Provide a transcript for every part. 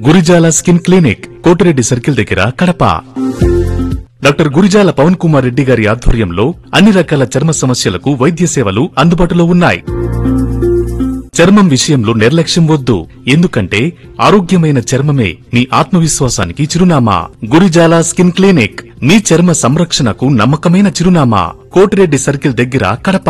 Gurazala skin clinic Kotireddy circle దగ్గర Kadapa doctor Gurijala Pavan Kumar Reddy గారి ఆధ్వర్యంలో అన్ని రకాల చర్మ సమస్యలకు వైద్య సేవలు అందుబాటులో ఉన్నాయి చర్మం విషయంలో నిర్లక్ష్యం వద్దు ఎందుకంటే ఆరోగ్యమైన చర్మమే మీ ఆత్మవిశ్వాసానికి చిరునామా గురిజాల స్కిన్ క్లినిక్ మీ చర్మ సంరక్షణకు నమ్మకమైన చిరునామా కోటిరెడ్డి సర్కిల్ దగ్గర కడప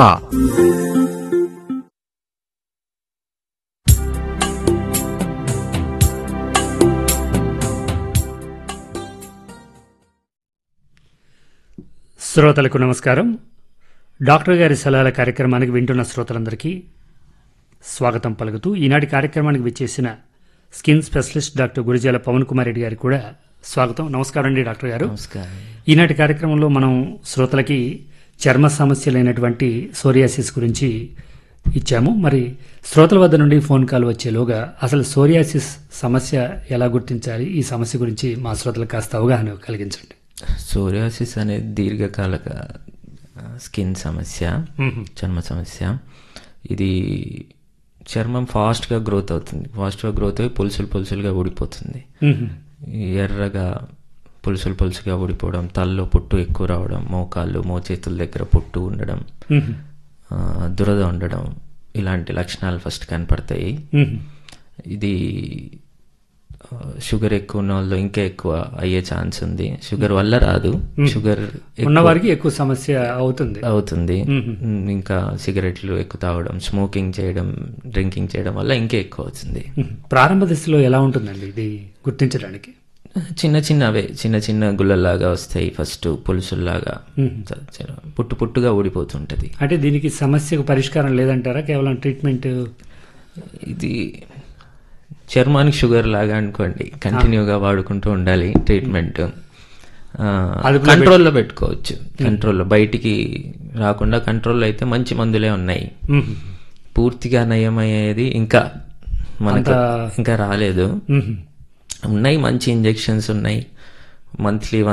శ్రోతలకు నమస్కారం డాక్టర్ గారి సలహాల కార్యక్రమానికి వింటున్న శ్రోతలందరికీ స్వాగతం పలుకుతూ ఈనాటి కార్యక్రమానికి విచ్చేసిన skin specialist doctor Gurijala Pavan Kumar Reddy గారికి కూడా స్వాగతం నమస్కారం అండి డాక్టర్ గారు నమస్కారం ఈనాటి కార్యక్రమంలో మనం శ్రోతలకి చర్మ సమస్యలైనటువంటి సోరియాసిస్ గురించి ఇచ్చాము మరి శ్రోతల వద్ద నుండి ఫోన్ కాల్ వచ్చేలోగా అసలు సోరియాసిస్ సమస్య ఎలా గుర్తించాలి ఈ సమస్య గురించి మా శ్రోతలకు కాస్త అవగాహన కలిగించండి సోరియాసిస్ అనేది దీర్ఘకాలిక ఆ, స్కిన్ సమస్య చర్మ సమస్య ఇది చర్మం ఫాస్ట్గా గ్రోత్ అవుతుంది ఫాస్ట్గా గ్రోత్ అయ్యి పులుసులు పులుసులుగా ఊడిపోతుంది మ్మ్. ఎర్రగా పులుసులు పులుసుగా ఊడిపోవడం తలలో పొట్టు ఎక్కువ రావడం మోకాళ్ళు మోచేతుల దగ్గర పొట్టు ఉండడం మ్మ్. ఆ, దురద ఉండడం ఇలాంటి లక్షణాలు ఫస్ట్ కనపడతాయి మ్మ్. ఇది ఆ, షుగర్ ఎక్కువ ఉన్న వాళ్ళు ఇంకా ఎక్కువ అయ్యే ఛాన్స్ ఉంది షుగర్ వల్ల రాదు షుగర్ ఎక్కువ ఉన్నవారికి ఎక్కువ సమస్య అవుతుంది అవుతుంది ఉమ్, ఇంకా సిగరెట్లు ఎక్కువ తాగడం స్మోకింగ్ చేయడం డ్రింకింగ్ చేయడం వల్ల ఇంకా ఎక్కువ అవుతుంది మ్మ్. ప్రారంభ దశలో ఎలా ఉంటుందండి ఇది గుర్తించడానికి చిన్న చిన్నవే చిన్న చిన్న గుల్లలాగా వస్తాయి ఫస్ట్ పులుసుల్లాగా చ- చ- పుట్టు పుట్టుగా ఊడిపోతుంటది అంటే దీనికి సమస్యకు పరిష్కారం లేదంటారా కేవలం ట్రీట్మెంట్ ఇది చర్మానికి షుగర్ లాగా అనుకోండి కంటిన్యూగా వాడుకుంటూ ఉండాలి ట్రీట్మెంట్ అదుపులో కంట్రోల్లో పెట్టుకోవచ్చు కంట్రోల్లో బయటికి రాకుండా కంట్రోల్లో అయితే మంచి మందులే ఉన్నాయి మ్మ్. పూర్తిగా నయమయ్యేది ఇంకా మనకు అంత- ఇంకా రాలేదు మ్మ్. ఉన్నాయి మంచి ఇంజెక్షన్స్ ఉన్నాయి మంత్లీ